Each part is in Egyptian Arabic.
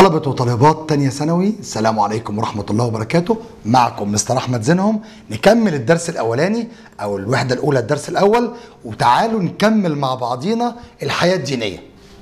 طلبة وطالبات تانية ثانوي السلام عليكم ورحمة الله وبركاته معكم مستر أحمد زينهم نكمل الدرس الأولاني أو الوحدة الأولى الدرس الأول وتعالوا نكمل مع بعضينا الحياة الدينية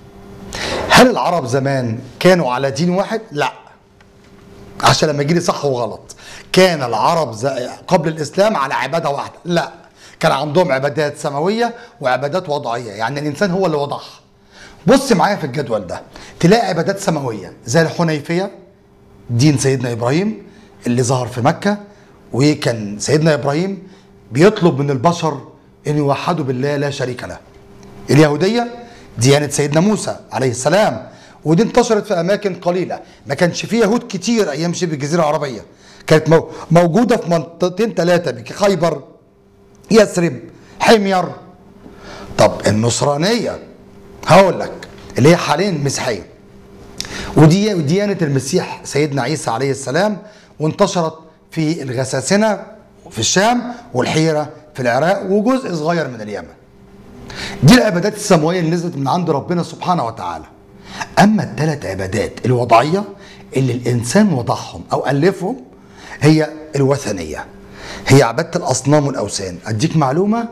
هل العرب زمان كانوا على دين واحد؟ لا عشان لما يجي لي صح وغلط كان العرب ز- قبل الإسلام على عبادة واحدة لا كان عندهم عبادات سماوية وعبادات وضعية يعني الإنسان هو اللي وضعها بص معايا في الجدول ده تلاقي عبادات سماويه زي الحنيفيه دين سيدنا ابراهيم اللي ظهر في مكه وكان سيدنا ابراهيم بيطلب من البشر ان يوحدوا بالله لا شريك له. اليهوديه ديانه سيدنا موسى عليه السلام ودي انتشرت في اماكن قليله ما كانش فيه يهود كتير ايام شبه الجزيره العربيه كانت مو- موجوده في منطقتين ثلاثه خيبر يثرب حمير طب النصرانيه هقول لك اللي هي حاليا مسيحيه ودي ديانه المسيح سيدنا عيسى عليه السلام وانتشرت في الغساسنه في الشام والحيره في العراق وجزء صغير من اليمن. دي العبادات السماويه اللي نزلت من عند ربنا سبحانه وتعالى. اما الثلاث عبادات الوضعيه اللي الانسان وضعهم او الفهم هي الوثنيه. هي عباده الاصنام والاوثان، اديك معلومه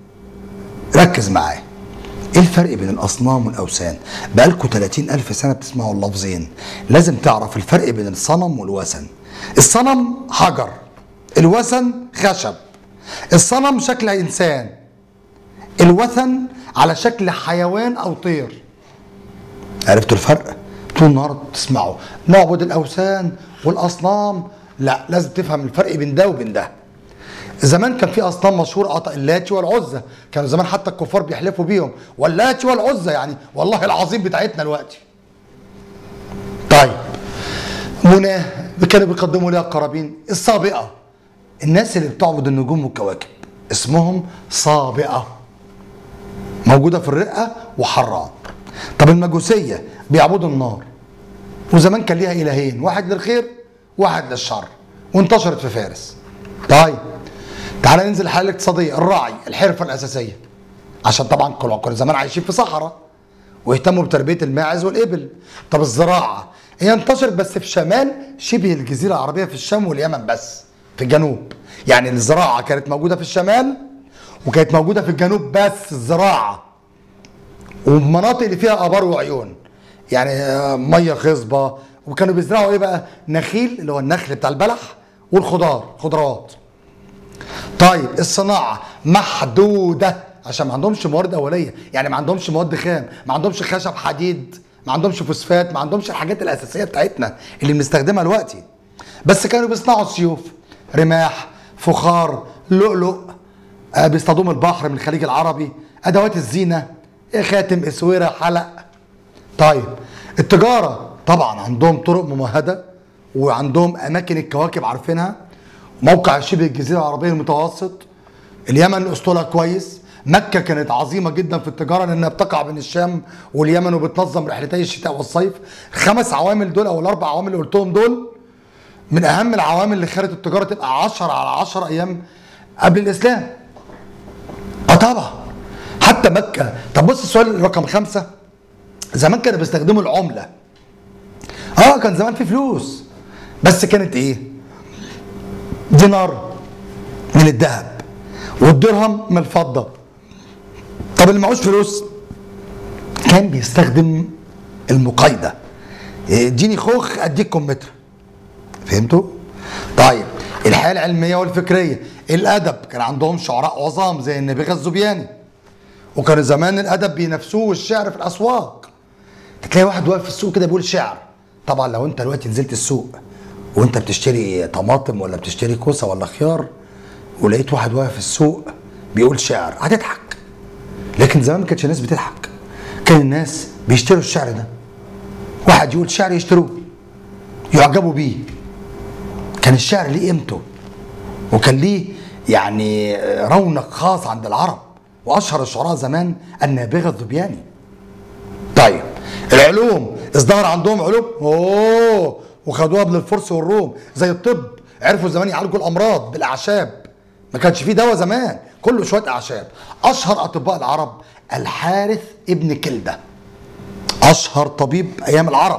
ركز معايا. ايه الفرق بين الاصنام والاوثان بقالكوا 30 الف سنه بتسمعوا اللفظين لازم تعرف الفرق بين الصنم والوثن الصنم حجر الوثن خشب الصنم شكل انسان الوثن على شكل حيوان او طير عرفتوا الفرق طول النهار تسمعوا نعبد الاوثان والاصنام لا لازم تفهم الفرق بين ده وبين ده زمان كان في اصنام مشهور عطاء اللاتي والعزى كانوا زمان حتى الكفار بيحلفوا بيهم واللاتي والعزى يعني والله العظيم بتاعتنا دلوقتي طيب مناه كانوا بيقدموا لها قرابين الصابئه الناس اللي بتعبد النجوم والكواكب اسمهم صابئه موجوده في الرقه وحران طب المجوسيه بيعبدوا النار وزمان كان ليها الهين واحد للخير واحد للشر وانتشرت في فارس طيب تعالى ننزل الحاله الاقتصاديه الراعي الحرفه الاساسيه عشان طبعا كل كل زمان عايشين في صحراء ويهتموا بتربيه الماعز والابل طب الزراعه هي انتشرت بس في شمال شبه الجزيره العربيه في الشام واليمن بس في الجنوب يعني الزراعه كانت موجوده في الشمال وكانت موجوده في الجنوب بس الزراعه والمناطق اللي فيها ابار وعيون يعني آه، ميه خصبه وكانوا بيزرعوا ايه بقى نخيل اللي هو النخل بتاع البلح والخضار خضروات طيب الصناعه محدوده عشان ما عندهمش موارد اوليه يعني ما عندهمش مواد خام ما عندهمش خشب حديد ما عندهمش فوسفات ما عندهمش الحاجات الاساسيه بتاعتنا اللي بنستخدمها دلوقتي بس كانوا بيصنعوا سيوف رماح فخار لؤلؤ آه، بيصطادوا من البحر من الخليج العربي ادوات الزينه خاتم اسوره حلق طيب التجاره طبعا عندهم طرق ممهده وعندهم اماكن الكواكب عارفينها موقع شبه الجزيره العربيه المتوسط اليمن اسطولها كويس مكة كانت عظيمة جدا في التجارة لأنها بتقع بين الشام واليمن وبتنظم رحلتي الشتاء والصيف الخمس عوامل دول أو الأربع عوامل اللي قلتهم دول من أهم العوامل اللي خلت التجارة تبقى 10 على 10 أيام قبل الإسلام اه طبعا حتى مكة طب بص السؤال رقم خمسة زمان كانوا بيستخدموا العملة اه كان زمان في فلوس بس كانت ايه دينار من الذهب والدرهم من الفضة طب اللي معهوش فلوس كان بيستخدم المقايضة إيه، اديني خوخ اديك كمثرى فهمتوا؟ طيب الحياة العلمية والفكرية الأدب كان عندهم شعراء عظام زي النبيغة الزبياني وكان زمان الأدب بينافسوه والشعر في الأسواق تلاقي واحد واقف في السوق كده بيقول شعر طبعا لو انت دلوقتي نزلت السوق وانت بتشتري طماطم ولا بتشتري كوسه ولا خيار ولقيت واحد واقف في السوق بيقول شعر هتضحك لكن زمان ما كانتش الناس بتضحك كان الناس بيشتروا الشعر ده واحد يقول شعر يشتروه يعجبوا بيه كان الشعر ليه قيمته وكان ليه يعني رونق خاص عند العرب واشهر الشعراء زمان النابغه الذبياني طيب العلوم ازدهر عندهم علوم اوه وخدوها من الفرس والروم زي الطب عرفوا زمان يعالجوا الامراض بالاعشاب ما كانش فيه دواء زمان كله شويه اعشاب اشهر اطباء العرب الحارث ابن كلده اشهر طبيب ايام العرب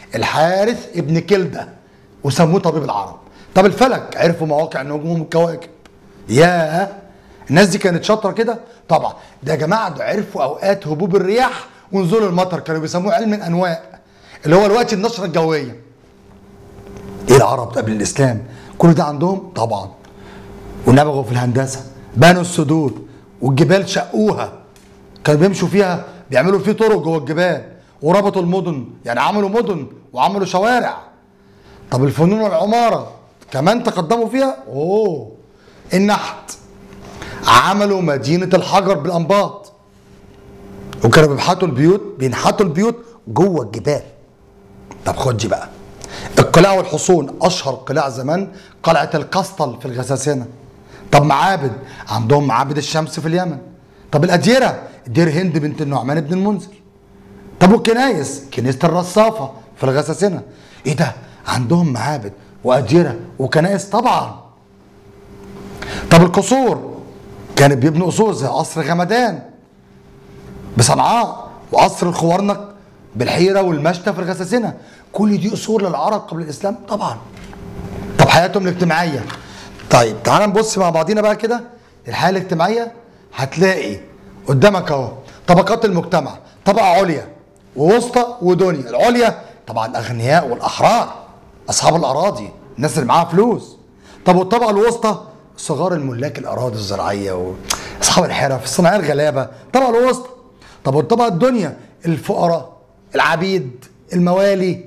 الحارث ابن كلده وسموه طبيب العرب طب الفلك عرفوا مواقع النجوم والكواكب ياه الناس دي كانت شاطره كده طبعا ده يا جماعه ده عرفوا اوقات هبوب الرياح ونزول المطر كانوا بيسموه علم الانواء اللي هو الوقت النشره الجويه ايه العرب قبل الاسلام كل ده عندهم طبعا ونبغوا في الهندسه بنوا السدود والجبال شقوها كانوا بيمشوا فيها بيعملوا فيه طرق جوه الجبال وربطوا المدن يعني عملوا مدن وعملوا شوارع طب الفنون والعماره كمان تقدموا فيها اوه النحت عملوا مدينه الحجر بالانباط وكانوا بيبحثوا البيوت بينحتوا البيوت جوه الجبال طب خد دي بقى القلاع والحصون اشهر قلاع زمان قلعه القسطل في الغساسنه طب معابد عندهم معابد الشمس في اليمن طب الاديره دير هند بنت النعمان بن المنذر طب والكنايس كنيسه الرصافه في الغساسنه ايه ده عندهم معابد واديره وكنائس طبعا طب القصور كانوا بيبنوا قصور زي قصر غمدان بصنعاء وقصر الخوارنق بالحيره والمشتى في الغساسنه كل دي اصول للعرب قبل الاسلام طبعا طب حياتهم الاجتماعيه طيب تعال نبص مع بعضينا بقى كده الحياه الاجتماعيه هتلاقي قدامك اهو طبقات المجتمع طبقه عليا ووسطى ودنيا العليا طبعا الاغنياء والاحرار اصحاب الاراضي الناس اللي معاها فلوس طب والطبقه الوسطى صغار الملاك الاراضي الزراعيه واصحاب الحرف الصناعيه الغلابه الطبقه الوسطى طب والطبقه الدنيا الفقراء العبيد الموالي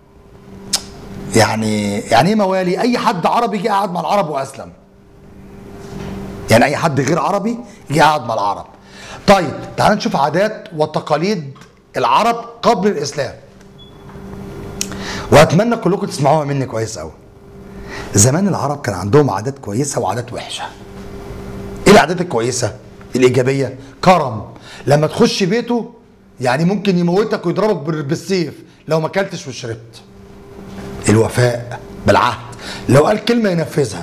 يعني يعني ايه موالي اي حد عربي جه قعد مع العرب واسلم يعني اي حد غير عربي جه قعد مع العرب طيب تعال نشوف عادات وتقاليد العرب قبل الاسلام واتمنى كلكم تسمعوها مني كويس قوي زمان العرب كان عندهم عادات كويسه وعادات وحشه ايه العادات الكويسه الايجابيه كرم لما تخش بيته يعني ممكن يموتك ويضربك بال- بالسيف لو ما اكلتش وشربت الوفاء بالعهد لو قال كلمه ينفذها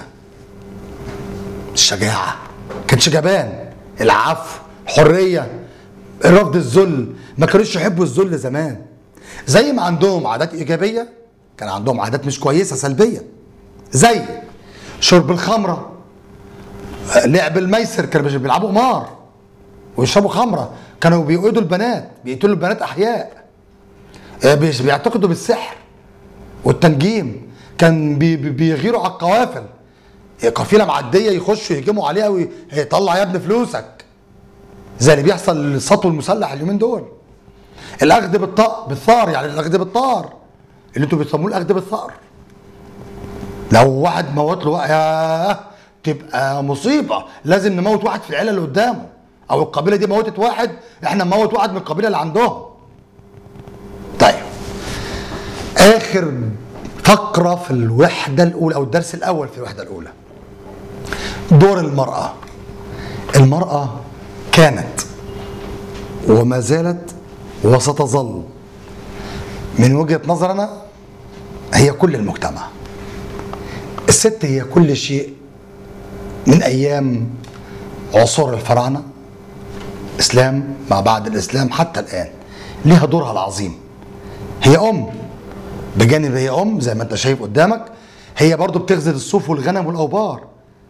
الشجاعه كانش جبان العفو الحريه رفض الذل ما كانوش يحبوا الذل زمان زي ما عندهم عادات ايجابيه كان عندهم عادات مش كويسه سلبيه زي شرب الخمره آه، لعب الميسر كانوا بيلعبوا قمار ويشربوا خمره كانوا بيقودوا البنات بيقتلوا البنات احياء آه، بيش- بيعتقدوا بالسحر والتنجيم كان بي بي- بيغيروا على القوافل قافله معديه يخشوا يهجموا عليها ويطلع يا ابني فلوسك زي اللي بيحصل للسطو المسلح اليومين دول الاخذ بالطاء بالثار يعني الاخذ بالطار اللي انتوا بتسموه الاخذ بالثار لو واحد موت له ياه تبقى مصيبه لازم نموت واحد في العيله اللي قدامه او القبيله دي موتت واحد احنا نموت واحد من القبيله اللي عندهم طيب اخر فقره في الوحده الاولى او الدرس الاول في الوحده الاولى دور المراه المراه كانت وما زالت وستظل من وجهه نظرنا هي كل المجتمع الست هي كل شيء من ايام عصور الفراعنه اسلام ما بعد الاسلام حتى الان ليها دورها العظيم هي ام بجانب هي ام زي ما انت شايف قدامك هي برضو بتغزل الصوف والغنم والاوبار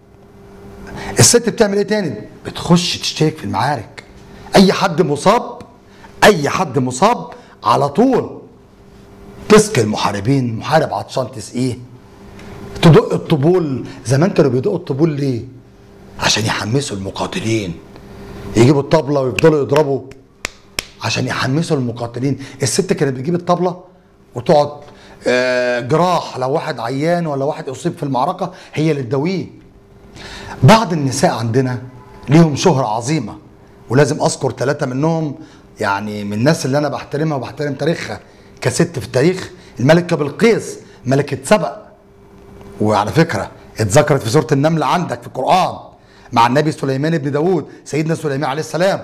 الست بتعمل ايه تاني بتخش تشترك في المعارك اي حد مصاب اي حد مصاب على طول تسقي المحاربين محارب عطشان تسقيه تدق الطبول زمان كانوا بيدقوا الطبول ليه عشان يحمسوا المقاتلين يجيبوا الطبلة ويفضلوا يضربوا عشان يحمسوا المقاتلين الست كانت بتجيب الطبلة وتقعد آه، جراح لو واحد عيان ولا واحد اصيب في المعركة هي اللي تداويه بعض النساء عندنا ليهم شهرة عظيمة ولازم اذكر ثلاثة منهم يعني من الناس اللي انا بحترمها وبحترم تاريخها كست في التاريخ الملكة بلقيس ملكة سبأ وعلى فكرة اتذكرت في سورة النمل عندك في القرآن مع النبي سليمان بن داود سيدنا سليمان عليه السلام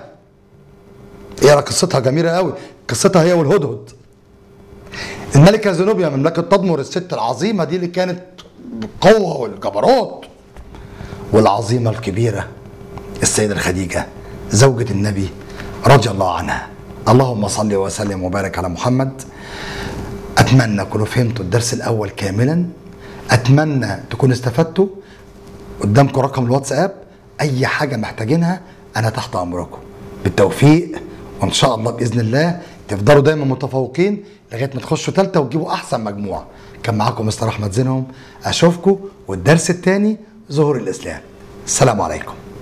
ايه قصتها جميلة قوي قصتها هي والهدهد الملكة زنوبيا مملكة تدمر الست العظيمة دي اللي كانت بالقوة والجبروت والعظيمة الكبيرة السيدة خديجة زوجة النبي رضي الله عنها اللهم صل وسلم وبارك على محمد اتمنى تكونوا فهمتوا الدرس الاول كاملا اتمنى تكونوا استفدتوا قدامكم رقم الواتساب اي حاجه محتاجينها انا تحت امركم بالتوفيق وان شاء الله باذن الله تفضلوا دايما متفوقين لغايه ما تخشوا ثالثه وتجيبوا احسن مجموعه كان معاكم مستر احمد زينهم اشوفكم والدرس الثاني ظهور الاسلام السلام عليكم